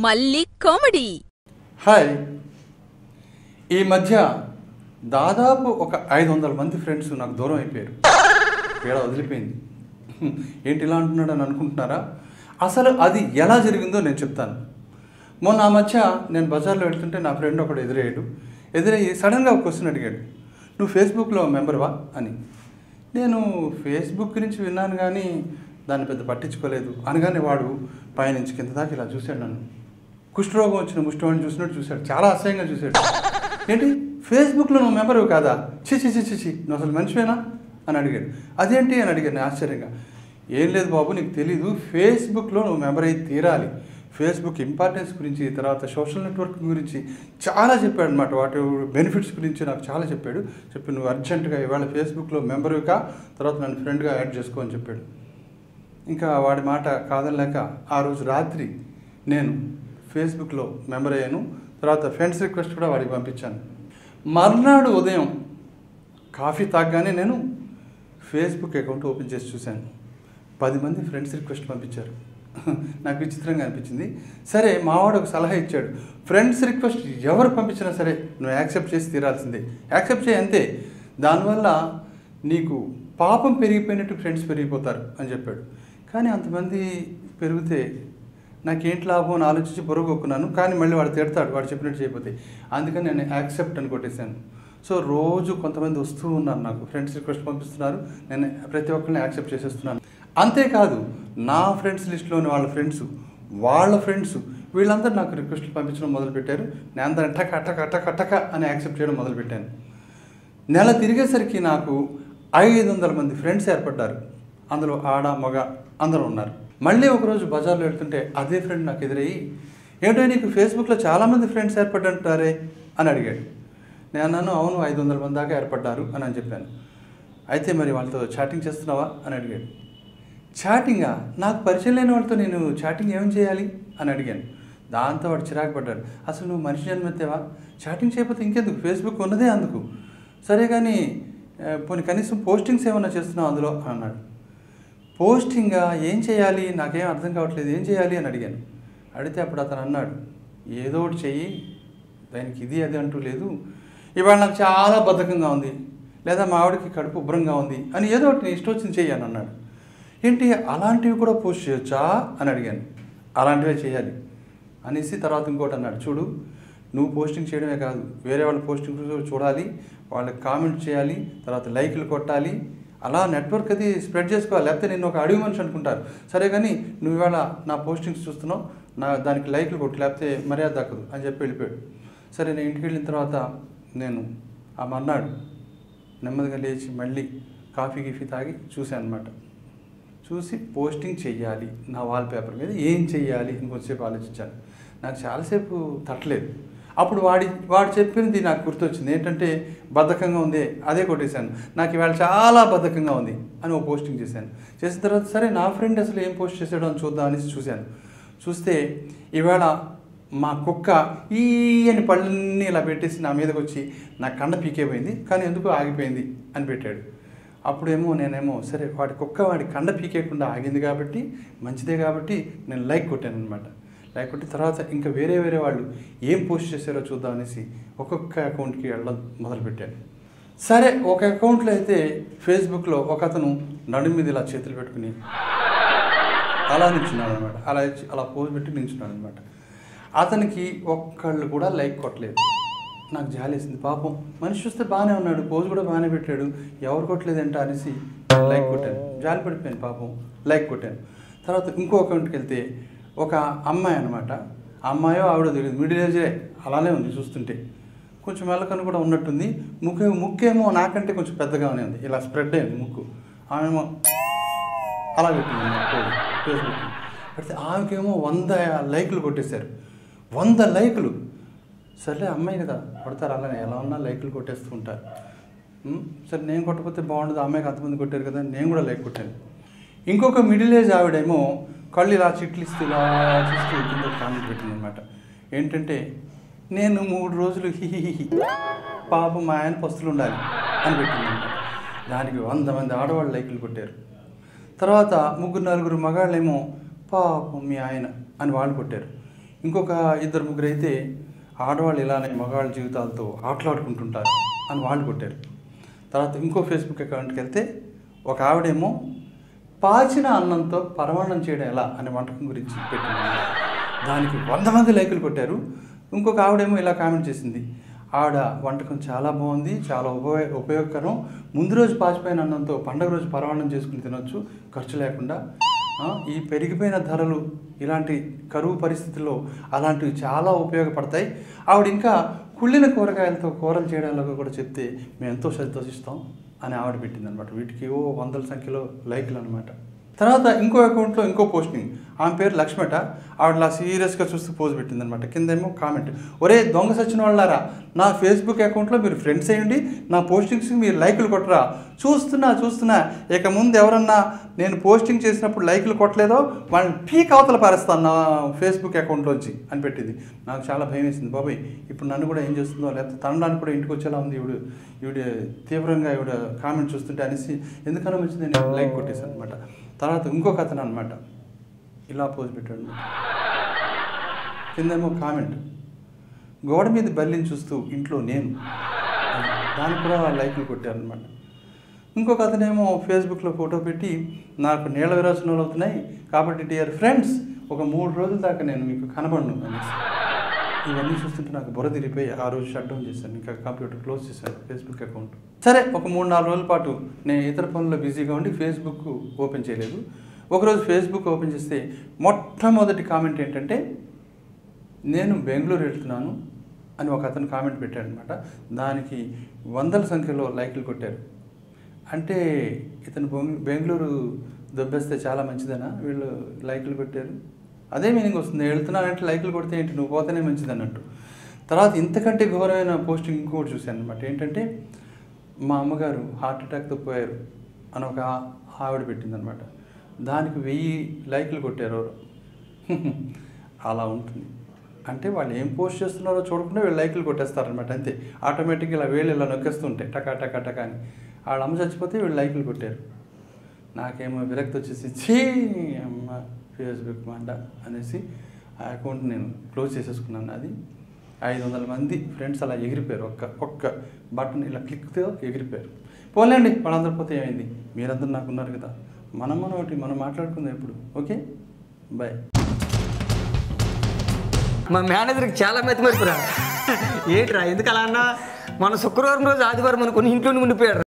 మళ్ళీ comedy hi ఈ మధ్య దాదాపు ఒక ఐదు వందల మంది ఫ్రెండ్స్ నాకు దూరం అయిపోయారు పీడ వదిలిపోయింది ఏంటి ఇలా అంటున్నాడు అని అనుకుంటున్నారా అసలు అది ఎలా జరిగిందో నేను చెప్తాను మొన్న ఆ మధ్య నేను బజార్లో వెళ్తుంటే నా ఫ్రెండ్ ఒకడు ఎదురయ్యాడు ఎదురయ్యి సడన్గా ఒక క్వశ్చన్ అడిగాడు నువ్వు ఫేస్బుక్లో మెంబర్వా అని నేను ఫేస్బుక్ గురించి విన్నాను కానీ దాన్ని పెద్ద పట్టించుకోలేదు అనగానే వాడు పైనుంచి కింద దాకా ఇలా చూశాడు నన్ను కుష్ఠరోగం వచ్చిన ముష్టివాడిని చూసినట్టు చూశాడు చాలా అసహ్యంగా చూశాడు ఏంటి ఫేస్బుక్లో నువ్వు మెంబరు కాదా చి చి చి చి చి నువ్వు అసలు మనిషివేనా అని అడిగాడు అదేంటి అని అడిగాను నేను ఆశ్చర్యంగా ఏం లేదు బాబు నీకు తెలీదు ఫేస్బుక్లో నువ్వు మెంబర్ అయి తీరాలి ఫేస్బుక్ ఇంపార్టెన్స్ గురించి తర్వాత సోషల్ నెట్వర్క్ గురించి చాలా చెప్పాడు అనమాట వాటి బెనిఫిట్స్ గురించి నాకు చాలా చెప్పాడు చెప్పి నువ్వు అర్జెంటుగా ఇవాళ ఫేస్బుక్లో మెంబరు కా తర్వాత నన్ను ఫ్రెండ్గా యాడ్ చేసుకో అని చెప్పాడు ఇంకా వాడి మాట కాదనలేక ఆ రోజు రాత్రి నేను ఫేస్బుక్లో మెంబర్ అయ్యాను తర్వాత ఫ్రెండ్స్ రిక్వెస్ట్ కూడా వాడికి పంపించాను మర్నాడు ఉదయం కాఫీ తాగగానే నేను ఫేస్బుక్ అకౌంట్ ఓపెన్ చేసి చూశాను పది మంది ఫ్రెండ్స్ రిక్వెస్ట్ పంపించారు నాకు విచిత్రంగా అనిపించింది సరే మావాడు ఒక సలహా ఇచ్చాడు ఫ్రెండ్స్ రిక్వెస్ట్ ఎవరు పంపించినా సరే నువ్వు యాక్సెప్ట్ చేసి తీరాల్సిందే యాక్సెప్ట్ చేయి అంతే దానివల్ల నీకు పాపం పెరిగిపోయినట్టు ఫ్రెండ్స్ పెరిగిపోతారు అని చెప్పాడు కానీ అంతమంది పెరిగితే నాకేంటి లాభం అని ఆలోచించి బుర్రగొక్కున్నాను కానీ మళ్ళీ వాడు తిడతాడు వాడు చెప్పినట్టు చేయకపోతే అందుకని నేను యాక్సెప్ట్ అని కొట్టేశాను సో రోజు కొంతమంది వస్తూ ఉన్నారు నాకు ఫ్రెండ్స్ రిక్వెస్ట్ పంపిస్తున్నారు నేను ప్రతి ఒక్కరిని యాక్సెప్ట్ చేసేస్తున్నాను అంతేకాదు నా ఫ్రెండ్స్ లిస్ట్లోని వాళ్ళ ఫ్రెండ్స్ వాళ్ళ ఫ్రెండ్స్ వీళ్ళందరూ నాకు రిక్వెస్ట్లు పంపించడం మొదలుపెట్టారు నేను అందరం టక టక టక టక అని యాక్సెప్ట్ చేయడం మొదలుపెట్టాను నెల తిరిగేసరికి నాకు ఐదు వందల మంది ఫ్రెండ్స్ ఏర్పడ్డారు అందులో ఆడ మగ అందరూ ఉన్నారు మళ్ళీ ఒకరోజు బజార్లో వెళ్తుంటే అదే ఫ్రెండ్ నాకు ఎదురయ్యి ఏంటో నీకు ఫేస్బుక్లో చాలామంది ఫ్రెండ్స్ ఏర్పడ్డంటారే అని అడిగాడు నేను అన్నాను అవును ఐదు వందల మంది దాకా ఏర్పడ్డారు అని అని చెప్పాను అయితే మరి వాళ్ళతో చాటింగ్ చేస్తున్నావా అని అడిగాడు చాటింగా నాకు పరిచయం లేని వాళ్ళతో నేను చాటింగ్ ఏం చేయాలి అని అడిగాను దాంతో వాడు చిరాకు పడ్డాడు అసలు నువ్వు మనిషి జన్మెత్తావా చాటింగ్ చేయకపోతే ఇంకెందుకు ఫేస్బుక్ ఉన్నదే అందుకు సరే కానీ ఆ, పోనీ కనీసం పోస్టింగ్స్ ఏమైనా చేస్తున్నావు అందులో అని అన్నాడు పోస్టింగా ఏం చేయాలి నాకేం అర్థం కావట్లేదు ఏం చేయాలి అని అడిగాను అడిగితే అప్పుడు అతను అన్నాడు ఏదో ఒకటి చెయ్యి దానికి ఇది అది అంటూ లేదు ఇవాళ నాకు చాలా బద్ధకంగా ఉంది లేదా మా ఆవిడకి కడుపు ఉబ్బరంగా ఉంది అని ఏదో ఒకటి నీ ఇష్టం వచ్చింది చెయ్యి అని అన్నాడు ఏంటి అలాంటివి కూడా పోస్ట్ చేయొచ్చా అని అడిగాను అలాంటివే చేయాలి అనేసి తర్వాత ఇంకోటి అన్నాడు చూడు నువ్వు పోస్టింగ్ చేయడమే కాదు వేరే వాళ్ళ పోస్టింగ్ కూడా చూడాలి వాళ్ళకి కామెంట్ చేయాలి తర్వాత లైక్లు కొట్టాలి అలా నెట్వర్క్ అది స్ప్రెడ్ చేసుకోవాలి లేకపోతే నేను ఒక అడవి మనిషి అనుకుంటారు సరే కానీ నువ్వు ఇవాళ నా పోస్టింగ్స్ చూస్తున్నావు నా దానికి లైక్లు కొట్టు లేకపోతే మర్యాద దక్కదు అని చెప్పి వెళ్ళిపోయాడు సరే నేను ఇంటికి వెళ్ళిన తర్వాత నేను ఆ మర్నాడు నెమ్మదిగా లేచి మళ్ళీ కాఫీ గిఫీ తాగి చూశాను అనమాట చూసి పోస్టింగ్ చెయ్యాలి నా వాల్ పేపర్ మీద ఏం చెయ్యాలి ఇంకొంచెంసేపు ఆలోచించాను నాకు చాలాసేపు తట్టలేదు అప్పుడు వాడి వాడు చెప్పింది నాకు గుర్తొచ్చింది ఏంటంటే బద్ధకంగా ఉంది అదే కొట్టేశాను నాకు ఇవాళ చాలా బద్ధకంగా ఉంది అని ఒక పోస్టింగ్ చేశాను చేసిన తర్వాత సరే నా ఫ్రెండ్ అసలు ఏం పోస్ట్ చేశాడో అని చూద్దాం అనేసి చూశాను చూస్తే ఇవాళ మా కుక్క ఈ అని పళ్ళన్నీ ఇలా పెట్టేసి నా మీదకి వచ్చి నా కండ పీకేపోయింది కానీ ఎందుకు ఆగిపోయింది అని పెట్టాడు అప్పుడేమో నేనేమో సరే వాడి కుక్క వాడి కండ పీకేయకుండా ఆగింది కాబట్టి మంచిదే కాబట్టి నేను లైక్ కొట్టాను అనమాట లైక్ కొట్టిన తర్వాత ఇంకా వేరే వేరే వాళ్ళు ఏం పోస్ట్ చేశారో చూద్దాం అనేసి ఒక్కొక్క అకౌంట్కి వెళ్ళడం మొదలుపెట్టాను సరే ఒక అకౌంట్లో అయితే ఫేస్బుక్లో ఒక అతను నడుము మీద ఇలా చేతులు పెట్టుకుని అలా నించున్నాడు అనమాట అలా ఇచ్చి- అలా పోజ్ పెట్టి నించున్నాడు అనమాట అతనికి ఒక్కళ్ళు కూడా లైక్ కొట్టలేదు నాకు జాలేసింది పాపం మనిషి చూస్తే బాగానే ఉన్నాడు పోజ్ కూడా బాగానే పెట్టాడు ఎవరు కొట్టలేదంట అనేసి లైక్ కొట్టాను జాలి పడిపోయాను పాపం లైక్ కొట్టాను తర్వాత ఇంకో అకౌంట్కి వెళ్తే ఒక అమ్మాయి అనమాట ఆ అమ్మాయో ఆవిడ తెలియదు మిడిల్ ఏజే అలానే ఉంది చూస్తుంటే కొంచెం మెల్లకను కూడా ఉన్నట్టుంది ముక్కు ముక్కేమో నాకంటే కొంచెం పెద్దగానే ఉంది ఇలా స్ప్రెడ్ అయింది ముక్కు ఆమెమో అలా పెట్టింది నా పోజ్ ఫేస్బుక్ పెడితే ఆమెకేమో వంద లైకులు కొట్టేశారు వంద లైకులు సర్లే అమ్మాయి కదా కొడతారు అలానే ఎలా ఉన్నా లైకులు కొట్టేస్తూ ఉంటారు ఉమ్, సరే నేను కొట్టకపోతే బాగుండదు ఆ అమ్మాయికి అంతమంది కొట్టారు కదా నేను కూడా లైక్ కొట్టాను ఇంకొక మిడిల్ ఏజ్ ఆవిడేమో కళ్ళు ఇలా చిట్లిస్తూ ఇలా చూస్తూ కింద కామెంట్ పెట్టింది అనమాట ఏంటంటే నేను మూడు రోజులు హిహిహి పాపం మా ఆయన పస్తులు ఉండాలి అని పెట్టింది అనమాట దానికి వంద మంది ఆడవాళ్ళు లైకులు కొట్టారు తర్వాత ముగ్గురు నలుగురు మగాళ్ళేమో పాపం మీ ఆయన అని వాళ్ళు కొట్టారు ఇంకొక ఇద్దరు ముగ్గురు అయితే ఆడవాళ్ళు ఇలానే మగవాళ్ళ జీవితాలతో ఆటలాడుకుంటుంటారు అని వాళ్ళు కొట్టారు తర్వాత ఇంకో ఫేస్బుక్ అకౌంట్కి వెళ్తే ఒక ఆవిడేమో పాచిన అన్నంతో పరమాణం చేయడం ఎలా అనే వంటకం గురించి పెట్టింది దానికి వంద మంది లైకులు కొట్టారు ఇంకొక ఆవిడేమో ఇలా కామెంట్ చేసింది ఆవిడ వంటకం చాలా బాగుంది చాలా ఉపయోగ ఉపయోగకరం ముందు రోజు పాచిపోయిన అన్నంతో పండగ రోజు పరమాణం చేసుకుని తినొచ్చు ఖర్చు లేకుండా ఆ, ఈ పెరిగిపోయిన ధరలు ఇలాంటి కరువు పరిస్థితుల్లో అలాంటివి చాలా ఉపయోగపడతాయి ఆవిడ ఇంకా కుళ్ళిన కూరగాయలతో కూరలు చేయడంలో కూడా చెప్తే మేము ఎంతో సంతోషిస్తాం అని ఆవిడ పెట్టింది అనమాట వీటికి ఓ వందల సంఖ్యలో లైక్లు అనమాట తర్వాత ఇంకో అకౌంట్లో ఇంకో పోస్టింగ్ ఆమె పేరు లక్ష్మట ఆవిడ ఇలా సీరియస్గా చూస్తూ పోజ్ పెట్టిందనమాట కిందేమో కామెంట్ ఒరే దొంగ సచిన వాళ్ళారా నా ఫేస్బుక్ అకౌంట్లో మీరు ఫ్రెండ్స్ అయ్యండి నా పోస్టింగ్స్కి మీరు లైకులు కొట్టరా చూస్తున్నా చూస్తున్నా ఇక ముందు ఎవరన్నా నేను పోస్టింగ్ చేసినప్పుడు లైకులు కొట్టలేదో వాళ్ళని పీక్ అవతల పారేస్తాను నా ఫేస్బుక్ అకౌంట్లోంచి అని పెట్టింది నాకు చాలా భయం వేసింది బాబాయ్ ఇప్పుడు నన్ను కూడా ఏం చేస్తుందో లేకపోతే తనడానికి కూడా ఇంటికి వచ్చేలా ఉంది ఈవిడ ఈవిడ తీవ్రంగా ఈవిడ కామెంట్ చూస్తుంటే అనేసి ఎందుకన్నా మంచిది నేను లైక్ కొట్టేశాను అనమాట తర్వాత ఇంకొక అతను అనమాట ఇలా పోజ్ పెట్టాడు కిందేమో కామెంట్ గోడ మీద బల్లిని చూస్తూ ఇంట్లో నేను అని. దానికి కూడా లైక్లు కొట్టారనమాట ఇంకొక అతనేమో ఫేస్బుక్లో ఫోటో పెట్టి నాకు నీళ్ళ విరోచనాలు అవుతున్నాయి కాబట్టి డియర్ ఫ్రెండ్స్ ఒక మూడు రోజుల దాకా నేను మీకు కనబడను అనేసి ఇవన్నీ చూస్తుంటే నాకు బుర్ర తిరిగిపోయి ఆ రోజు షట్ డౌన్ చేశాను ఇంకా కంప్యూటర్ క్లోజ్ చేశాను ఫేస్బుక్ అకౌంట్ సరే ఒక మూడు నాలుగు రోజుల పాటు నేను ఇతర పనుల్లో బిజీగా ఉండి ఫేస్బుక్ ఓపెన్ చేయలేదు ఒకరోజు ఫేస్బుక్ ఓపెన్ చేస్తే మొట్టమొదటి కామెంట్ ఏంటంటే నేను బెంగళూరు వెళ్తున్నాను అని ఒక అతను కామెంట్ పెట్టాడు అనమాట దానికి వందల సంఖ్యలో లైక్లు కొట్టారు అంటే ఇతను బొంగ్- బెంగళూరు దొబ్బేస్తే చాలా మంచిదనా వీళ్ళు లైక్లు కొట్టారు అదే మీనింగ్ వస్తుంది వెళ్తున్నానంటే లైక్లు కొడితే ఏంటి నువ్వు పోతేనే మంచిది అన్నట్టు తర్వాత ఇంతకంటే ఘోరమైన పోస్టింగ్ ఇంకోటి చూశాను అనమాట ఏంటంటే మా అమ్మగారు హార్ట్ అటాక్తో పోయారు అని ఒక ఆ- ఆవిడ పెట్టిందనమాట దానికి వెయ్యి లైక్లు కొట్టారు ఎవరు అలా ఉంటుంది అంటే వాళ్ళు ఏం పోస్ట్ చేస్తున్నారో చూడకుండా వీళ్ళు లైక్లు కొట్టేస్తారనమాట అంతే ఆటోమేటిక్గా ఇలా వేళ్ళు ఇలా నొక్కేస్తుంటాయి టకా టకా టకా అని వాళ్ళ అమ్మ చచ్చిపోతే వీళ్ళు లైక్లు కొట్టారు నాకేమో విరక్తి వచ్చేసి చీ అమ్మ ఫేస్బుక్ మండ అనేసి ఆ అకౌంట్ నేను క్లోజ్ చేసేసుకున్నాను అది ఐదు వందల మంది ఫ్రెండ్స్ అలా ఎగిరిపోయారు ఒక్క ఒక్క బటన్ ఇలా క్లిక్తో ఎగిరిపోయారు పోలేండి వాళ్ళందరూ పోతే ఏమైంది మీరందరూ నాకు ఉన్నారు కదా మనం మనం ఒకటి మనం మాట్లాడుకుందాం ఎప్పుడు ఓకే బాయ్ మా మేనేజర్కి చాలా మెత్తి మరిపిరా ఏంట్రా ఎందుకు అలా అన్నా మన శుక్రవారం రోజు ఆదివారం అనుకుని ఇంట్లో ఉండిపోయాడు